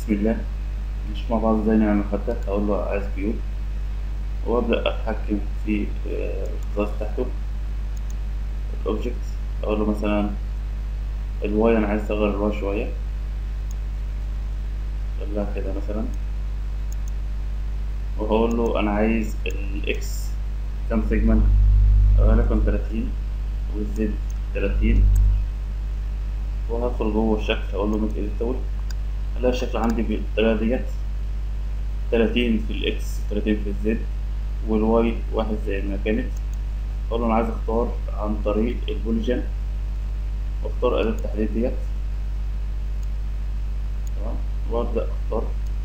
بسم الله نشوف مع بعض ازاي نعمل مخدة اقول له عايز كيوب وابدأ اتحكم في آه، الاختصاص بتاعته الاوبجكت اقول له مثلا الواي انا عايز اصغر الواي شوية اقول لها كده مثلا وهقول له انا عايز الاكس كام سيجمنت ولكن تلاتين والزد تلاتين وهدخل جوه الشكل اقول له ميك اديتور الاقي الشكل عندي بالطريقة ديت تلاتين في الاكس تلاتين في الزد والواي واحد زي ما كانت اقول له انا عايز اختار عن طريق البوليجن واختار آلة التحديد ديت تمام وابدأ اختار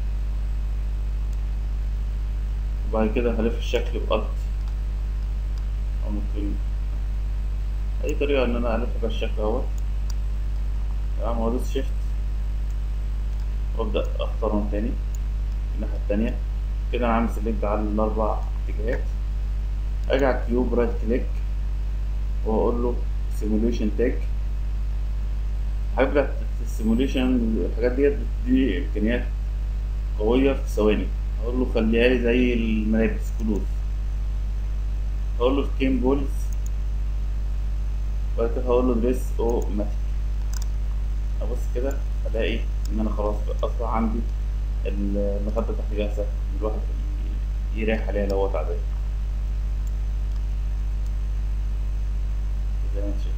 وبعد كده هلف الشكل بألت أو ممكن أي طريقة إن أنا ألف بيها الشكل أهوت تمام وأدوس شيفت وأبدأ أختارهم تاني الناحية التانية كده أنا عامل سيلكت على الأربع اتجاهات أجي على الكيوب رايت كليك وأقول له سيموليشن تاج الحاجات بتاعت السيموليشن الحاجات ديت بتدي إمكانيات قوية في ثواني أقول له خليها لي زي الملابس كلوز هقول له سكين بولز وبعد كده هقول له دريس او ماتيك ابص كده الاقي ان انا خلاص اصبح عندي المخدة تحت جاهزة الواحد يريح عليها لو هو تعبان زي ما انت شايف